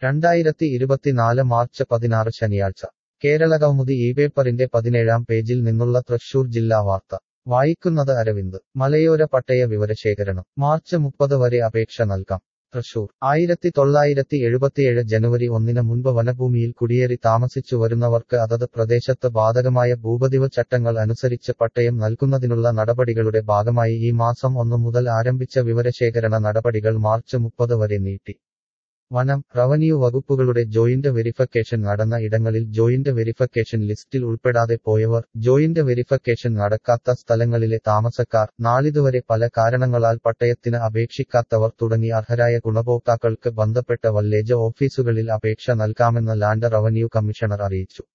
രണ്ടായിരത്തി ഇരുപത്തിനാല് മാർച്ച് പതിനാറ് ശനിയാഴ്ച കേരളകൗമുദി ഈ പേപ്പറിന്റെ പതിനേഴാം പേജിൽ നിന്നുള്ള തൃശൂർ ജില്ലാ വാർത്ത വായിക്കുന്നത് അരവിന്ദ് മലയോര പട്ടയ വിവരശേഖരണം മാർച്ച് മുപ്പത് വരെ അപേക്ഷ നൽകാം തൃശൂർ ആയിരത്തി തൊള്ളായിരത്തി എഴുപത്തിയേഴ് ജനുവരി ഒന്നിന് മുൻപ് വനഭൂമിയിൽ കുടിയേറി താമസിച്ചു വരുന്നവർക്ക് അതത് പ്രദേശത്ത് ബാധകമായ ഭൂപതിവ് ചട്ടങ്ങൾ അനുസരിച്ച് പട്ടയം നൽകുന്നതിനുള്ള നടപടികളുടെ ഭാഗമായി ഈ മാസം ഒന്നു മുതൽ ആരംഭിച്ച വിവരശേഖരണ നടപടികൾ മാർച്ച് മുപ്പത് വരെ നീട്ടി വനം റവന്യൂ വകുപ്പുകളുടെ ജോയിന്റ് വെരിഫിക്കേഷൻ നടന്ന ഇടങ്ങളിൽ ജോയിന്റ് വെരിഫിക്കേഷൻ ലിസ്റ്റിൽ ഉൾപ്പെടാതെ പോയവർ ജോയിന്റ് വെരിഫിക്കേഷൻ നടക്കാത്ത സ്ഥലങ്ങളിലെ താമസക്കാർ നാളിതുവരെ പല കാരണങ്ങളാൽ പട്ടയത്തിന് അപേക്ഷിക്കാത്തവർ തുടങ്ങി അർഹരായ ഗുണഭോക്താക്കൾക്ക് ബന്ധപ്പെട്ട വല്ലേജ് ഓഫീസുകളിൽ അപേക്ഷ നൽകാമെന്ന് ലാൻഡ് റവന്യൂ കമ്മീഷണർ അറിയിച്ചു